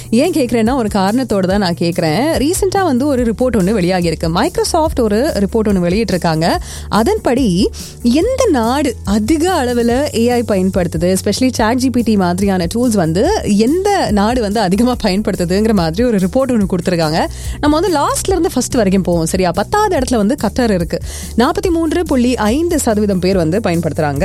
ஏன் கேட்குறேன்னா ஒரு காரணத்தோடு தான் நான் கேட்குறேன் ரீசெண்டாக வந்து ஒரு ரிப்போர்ட் ஒன்று வெளியாகியிருக்கு மைக்ரோசாஃப்ட் ஒரு ரிப்போர்ட் ஒன்று வெளியிட்டிருக்காங்க அதன்படி எந்த நாடு அதிக அளவில் ஏஐ பயன்படுத்துது எஸ்பெஷலி சாட் ஜிபிடி மாதிரியான டூல்ஸ் வந்து எந்த நாடு வந்து அதிகமாக பயன்படுத்துதுங்கிற மாதிரி ஒரு ரிப்போர்ட் ஒன்று கொடுத்துருக்காங்க நம்ம வந்து லாஸ்ட்ல இருந்து ஃபர்ஸ்ட் வரைக்கும் போவோம் சரியா பத்தாவது இடத்துல வந்து கத்தர் இருக்கு நாற்பத்தி மூன்று புள்ளி ஐந்து சதவீதம் பேர் வந்து பயன்படுத்துறாங்க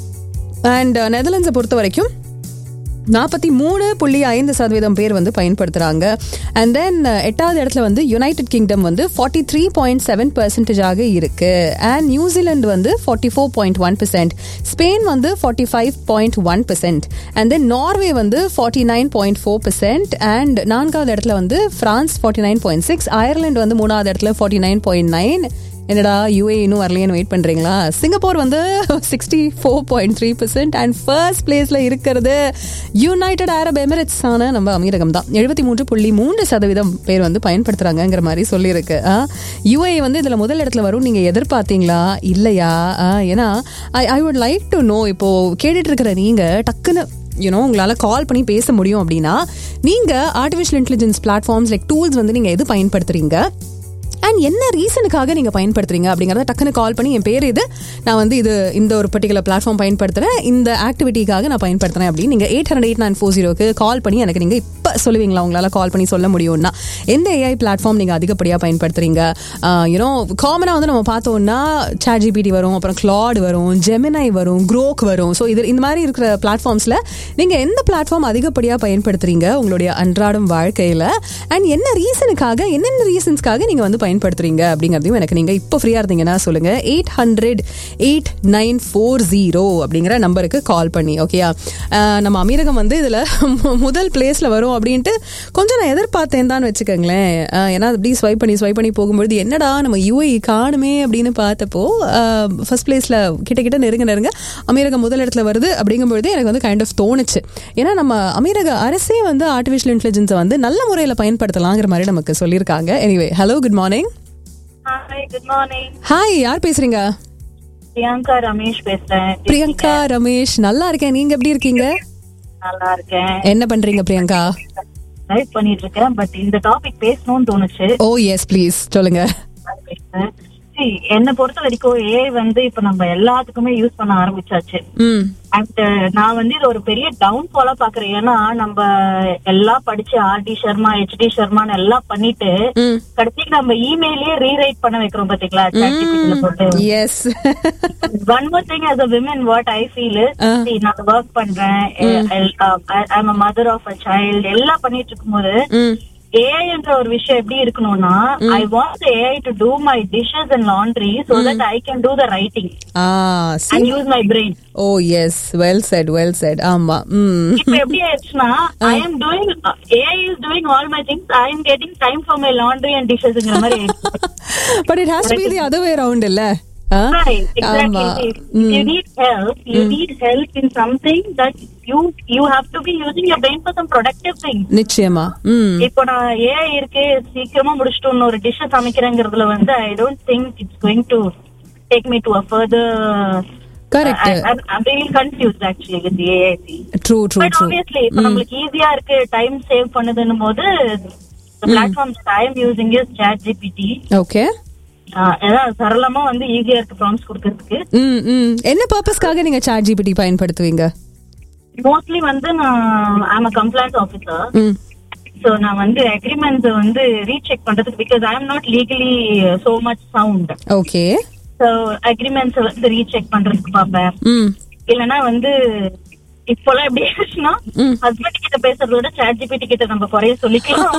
அண்ட் நெதர்லாண்ட்ஸை பொறுத்த வரைக்கும் நாற்பத்தி மூணு புள்ளி ஐந்து சதவீதம் பேர் வந்து பயன்படுத்துகிறாங்க அண்ட் தென் எட்டாவது இடத்துல வந்து யுனைடெட் கிங்டம் வந்து ஃபார்ட்டி த்ரீ பாயிண்ட் செவன் பர்சன்டேஜாக இருக்கு அண்ட் நியூசிலாந்து வந்து forty four point one percent Spain வந்து forty five point one percent and then Norway வந்து forty nine point four percent and நான்காவது இடத்துல வந்து France forty nine point six Ireland வந்து மூணாவது இடத்துல ஃபார்ட்டி நைன் பாயிண்ட் நைன் என்னடா யூஏ இன்னும் வரலையேன்னு வெயிட் பண்றீங்களா சிங்கப்பூர் வந்து sixty four point three percent and first பிளேஸ்ல இருக்கிறது யுனைடெட் அரப் எமிரேட்ஸ் ஆன நம்ம அமீரகம் தான் எழுபத்தி மூன்று புள்ளி மூன்று சதவீதம் பேர் வந்து பயன்படுத்துறாங்கிற மாதிரி சொல்லியிருக்கு யூஏ வந்து இதுல முதல் இடத்துல வரும் நீங்க எதிர்பார்த்தீங்களா இல்லையா ஏன்னா I I would like to know இப்போ கேட்டுட்டு இருக்கிற நீங்க டக்குன்னு யூனோ உங்களால் கால் பண்ணி பேச முடியும் அப்படின்னா நீங்கள் artificial intelligence platforms like tools வந்து நீங்கள் எது பயன்படுத்துறீங்க அண்ட் என்ன ரீசனுக்காக நீங்கள் பயன்படுத்துறீங்க அப்படிங்கிறத டக்குன்னு கால் பண்ணி என் பேர் இது நான் வந்து இது இந்த ஒரு பர்டிகுலர் பிளாட்ஃபார்ம் பயன்படுத்துகிறேன் இந்த ஆக்டிவிட்டிக்காக நான் பயன்படுத்துகிறேன் அப்படின்னு நீங்கள் eight hundred eight nine four ஜீரோக்கு கால் பண்ணி எனக்கு நீங்கள் இப்போ சொல்லுவீங்களா உங்களால் கால் பண்ணி சொல்ல முடியும்னா எந்த ஏஐ பிளாட்ஃபார்ம் நீங்கள் அதிகப்படியாக பயன்படுத்துறீங்க யூனோ காமனாக வந்து நம்ம பார்த்தோம்னா சாட் ஜிபிடி வரும் அப்புறம் கிளாட் வரும் ஜெமினை வரும் க்ரோக் வரும் ஸோ இது இந்த மாதிரி இருக்கிற பிளாட்ஃபார்ம்ஸில் நீங்கள் எந்த பிளாட்ஃபார்ம் அதிகப்படியாக பயன்படுத்துறீங்க உங்களுடைய அன்றாடம் வாழ்க்கையில் அண்ட் என்ன ரீசனுக்காக என்னென்ன ரீசன்ஸ்க்காக நீங்கள் வந்து பயன்படுத்துறீங்க அப்படிங்கிறதையும் எனக்கு நீங்கள் இப்போ ஃப்ரீயாக இருந்தீங்கன்னா சொல்லுங்கள் eight hundred eight nine four zero அப்படிங்கிற நம்பருக்கு கால் பண்ணி ஓகேயா நம்ம அமீரகம் வந்து இதில் முதல் பிளேஸில் வரும் அப்படின்ட்டு கொஞ்சம் நான் எதிர்பார்த்தேன் தான் வச்சுக்கோங்களேன் ஏன்னா அப்படி ஸ்வைப் பண்ணி ஸ்வைப் பண்ணி போகும்பொழுது என்னடா நம்ம யூஏ காணுமே அப்படின்னு பார்த்தப்போ ஃபர்ஸ்ட் பிளேஸில் கிட்ட கிட்ட நெருங்க நெருங்க அமீரகம் முதல் இடத்துல வருது அப்படிங்கும்பொழுது எனக்கு வந்து கைண்ட் ஆஃப் தோணுச்சு ஏன்னா நம்ம அமீரக அரசே வந்து ஆர்டிஃபிஷியல் இன்டெலிஜென்ஸை வந்து நல்ல முறையில் பயன்படுத்தலாங்கிற மாதிரி நமக்கு சொல்லியிருக்காங்க anyway hello good morning hi good morning hi யார் பேசுறீங்க பிரியங்கா ரமேஷ் பேசுறேன் பிரியங்கா ரமேஷ் நல்லா இருக்கேன் நீங்க எப்படி இருக்கீங்க நல்லா இருக்கேன் என்ன பண்றீங்க பிரியங்கா டைப் பண்ணிட்டு இருக்கேன் பட் இந்த டாபிக் பேசணும்னு தோணுச்சு ஓ எஸ் ப்ளீஸ் சொல்லுங்க அது பேசுறேன். See, என்னை பொறுத்த வரைக்கும் ஏ வந்து இப்ப நம்ம எல்லாத்துக்குமே யூஸ் பண்ண ஆரம்பிச்சாச்சு ம் அண்ட் நான் வந்து இது ஒரு பெரிய டவுன் ஃபாலா பாக்குறேன் ஏன்னா நம்ம எல்லாம் படிச்சு ஆர்டி சர்மா ஹெச்டி சர்மான்னு எல்லாம் பண்ணிட்டு ம் கடைசிக்கு நம்ம இமெயிலே ரீரைட் பண்ண வைக்கிறோம் பாத்தீங்களா ChatGPT ல போட்டு yes one more thing as a women what I feel Ah. நான் ஒர்க் பண்றேன் I'm a mother of a child எல்லாம் பண்ணிட்டு இருக்கும்போது ம் ஏஐ என்ற ஒரு விஷயம் எப்படி இருக்கணும்னா I want AI to do my dishes and laundry so that I can do the writing ah and use my brain oh yes well said well said ஆமா ம் இப்ப எப்படி ஆயிடுச்சுன்னா I am doing AI is doing all my things I am getting time for my laundry and டிஷஸ்ங்கிற மாதிரி ஆயிடுச்சு but it has to be the other way round இல்ல ஆ? Right, ஆமா exactly. If you need help, you need help in something that you you have to be using your brain for some productive things. நிச்சயமா ம் இப்போ நான் AI இருக்கு சீக்கிரமா முடிச்சுட்டு இன்னொரு டிஷ் சமைக்கிறேங்கிறதுல வந்து I don't think it's going to take me to a further correct I'm really confused actually with the AI thing. True true But true obviously, இப்போ நம்மளுக்கு ஈஸியா இருக்கு டைம் சேவ் பண்ணுதுன்னும் போது the platforms that I am using is ChatGPT. Okay ஆஹ் அதான் சரளமா வந்து ஈஸியா இருக்கு ப்ராம்ஸ் கொடுக்கறதுக்கு ம் ம் என்ன பர்பஸ்க்காக நீங்க சாட் ஜிபிடி பயன்படுத்துவீங்க மோஸ்ட்லி வந்து நான் ஐம் அ கம்ப்ளைண்ட் ஆஃபீஸர் ம் சோ நான் வந்து அக்ரிமெண்ட்ஸ் வந்து ரீசெக் பண்றதுக்கு because I am not legally so much sound okay so agreements வந்து ரீசெக் பண்றதுக்கு பாப்பேன் ம் இல்லனா வந்து இப்போலாம் எப்படி ஆச்சுன்னா ம். ஹஸ்பண்ட் கிட்ட பேசுறத விட சாட் ஜிபிடி கிட்ட நம்ம குறைய சொல்லிக்கலாம்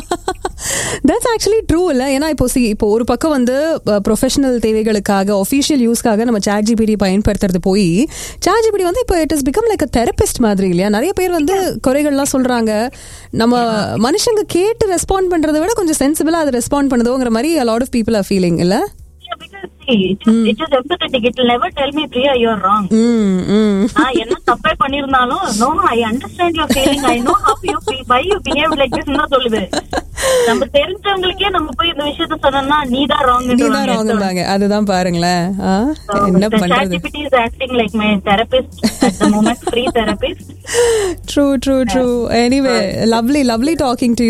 தட்ஸ் ஆக்சுவலி ட்ரூ இல்ல ஏன்னா இப்போ see இப்போ ஒரு பக்கம் வந்து ப்ரொஃபஷனல் தேவைகளுக்காக ஒஃபிஷியல் யூஸ்க்காக நம்ம சாட் ஜிபிடி பயன்படுத்துறது போய் சாட் ஜிபிடி வந்து இப்போ it is become like a therapist மாதிரி இல்லையா நிறைய பேர் வந்து குறைகள்லாம் சொல்றாங்க நம்ம மனுஷங்க கேட்டு ரெஸ்பாண்ட் பண்றதை விட கொஞ்சம் சென்சிபிளா அதை ரெஸ்பாண்ட் பண்ணுதோங்கிற மாதிரி a lot of people are feeling இல்ல because see, it is, it is empathetic. It will never tell me, Priya, you are wrong. ம் ம் நான் என்ன தப்பே பண்ணிருந்தாலும் no I understand your feeling I know how you why you behave like this தான் சொல்லுது நம்ம தெரிஞ்சவங்களுக்கே நம்ம போய் இந்த விஷயத்த சொன்னோம்னா நீ தான் நீதான் ராங் ராங்காங்க அதுதான் பாருங்களேன் ஆ, என்ன பண்றது ChatGPT is acting like my therapist at the moment, free therapist. True true true anyway lovely lovely talking to